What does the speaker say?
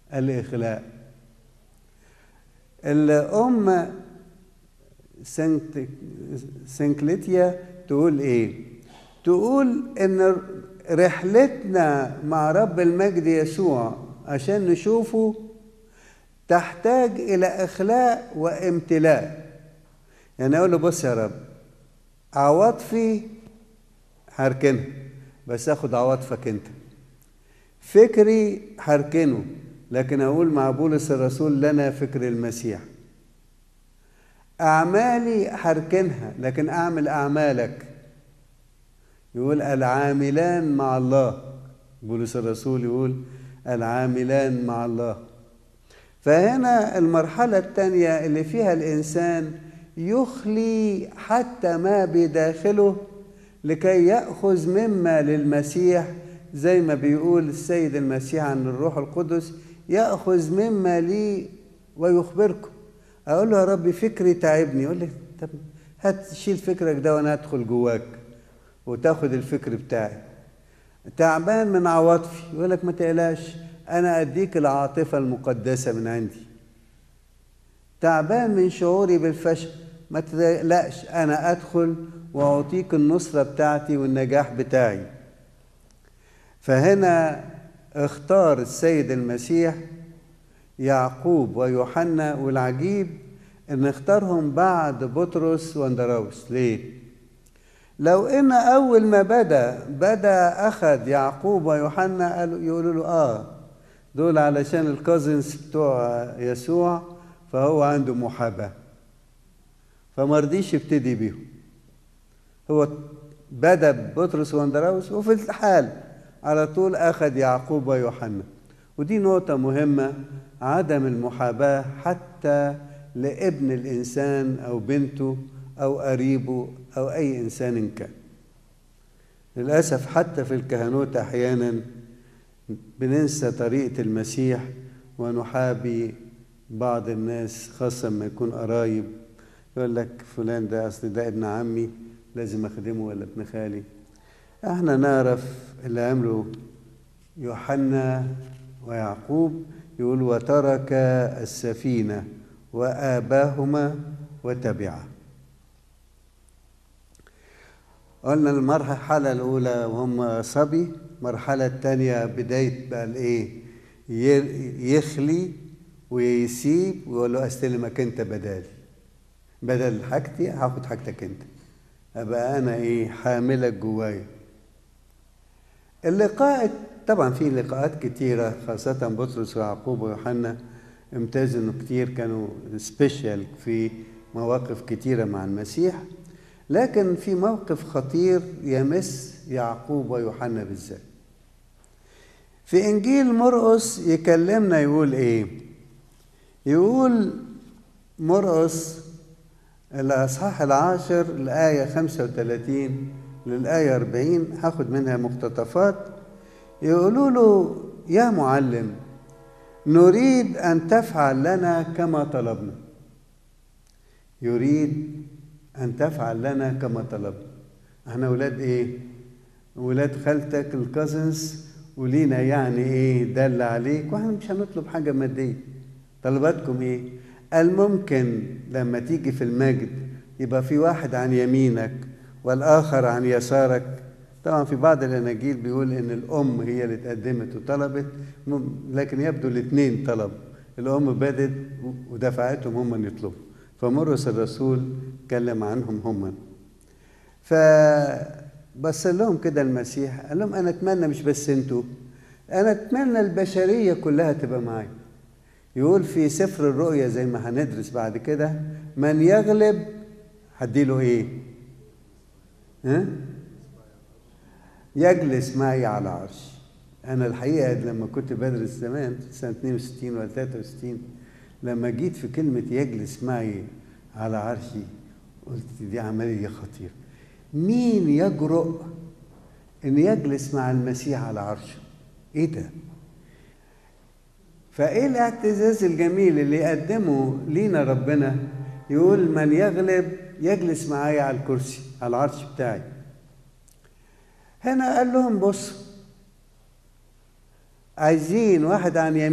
الإخلاء الأم سنت سنكليتيا تقول إيه؟ تقول إن رحلتنا مع رب المجد يسوع عشان نشوفه تحتاج إلى إخلاء وامتلاء يعني أقول له بص يا رب عواطفي هركنها بس اخد عواطفك انت فكري هركنه لكن اقول مع بولس الرسول لنا فكر المسيح اعمالي هركنها لكن اعمل اعمالك يقول العاملان مع الله بولس الرسول يقول العاملان مع الله فهنا المرحله الثانيه اللي فيها الانسان يخلي حتى ما بداخله لكي ياخذ مما للمسيح زي ما بيقول السيد المسيح عن الروح القدس ياخذ مما لي ويخبركم اقول له يا ربي فكري تعبني يقول لي طب هات شيل فكرك ده وانا ادخل جواك وتاخد الفكر بتاعي تعبان من عواطفي يقول لك ما تقلقش انا اديك العاطفه المقدسه من عندي تعبان من شعوري بالفشل ما تقلقش انا ادخل واعطيك النصره بتاعتي والنجاح بتاعي فهنا اختار السيد المسيح يعقوب ويوحنا والعجيب ان اختارهم بعد بطرس واندراوس ليه لو ان اول ما بدا بدا اخذ يعقوب ويوحنا قالوا يقولوا له اه دول علشان الكازنز بتوع يسوع فهو عنده محاباه فما رضيش يبتدي بيهم هو بدا بطرس واندراوس وفي الحال على طول اخذ يعقوب ويوحنا ودي نقطه مهمه عدم المحاباه حتى لابن الانسان او بنته او قريبه او اي انسان كان للاسف حتى في الكهنوت احيانا بننسى طريقه المسيح ونحابي بعض الناس خاصه لما يكون قرايب يقول لك فلان ده اصل ده ابن عمي لازم اخدمه ولا ابن خالي احنا نعرف اللي عمله يوحنا ويعقوب يقول وترك السفينه واباهما وتبعه قلنا المرحلة الأولى وهم صبي المرحلة الثانية بداية بقى الإيه يخلي ويسيب ويقول له أستلمك أنت بدالي بدل حاجتي هاخد حاجتك أنت أبقى أنا إيه حاملك جوايا اللقاء طبعا في لقاءات كتيرة خاصة بطرس ويعقوب ويوحنا امتازوا انه كتير كانوا سبيشال في مواقف كتيرة مع المسيح لكن في موقف خطير يمس يعقوب ويوحنا بالذات في انجيل مرقس يكلمنا يقول ايه يقول مرقس الاصحاح العاشر الايه 35 للايه 40 هاخد منها مقتطفات يقولوا له يا معلم نريد ان تفعل لنا كما طلبنا يريد أن تفعل لنا كما طلبنا احنا ولاد ايه ولاد خالتك الكازنز ولينا يعني ايه دل عليك واحنا مش هنطلب حاجة مادية طلباتكم ايه قال ممكن لما تيجي في المجد يبقى في واحد عن يمينك والآخر عن يسارك طبعا في بعض الأناجيل بيقول إن الأم هي اللي اتقدمت وطلبت لكن يبدو الاثنين طلب الأم بدت ودفعتهم هم أن يطلبوا فمرس الرسول اتكلم عنهم هم فبص لهم كده المسيح قال لهم انا اتمنى مش بس انتوا انا اتمنى البشريه كلها تبقى معايا يقول في سفر الرؤيا زي ما هندرس بعد كده من يغلب هديله ايه ها يجلس معي على عرش انا الحقيقه لما كنت بدرس زمان سنه 62 ولا 63 لما جيت في كلمة يجلس معي على عرشي قلت دي عملية خطيرة مين يجرؤ ان يجلس مع المسيح على عرشه ايه ده فايه الاعتزاز الجميل اللي يقدمه لينا ربنا يقول من يغلب يجلس معايا على الكرسي على العرش بتاعي هنا قال لهم بصوا عايزين واحد عن يمين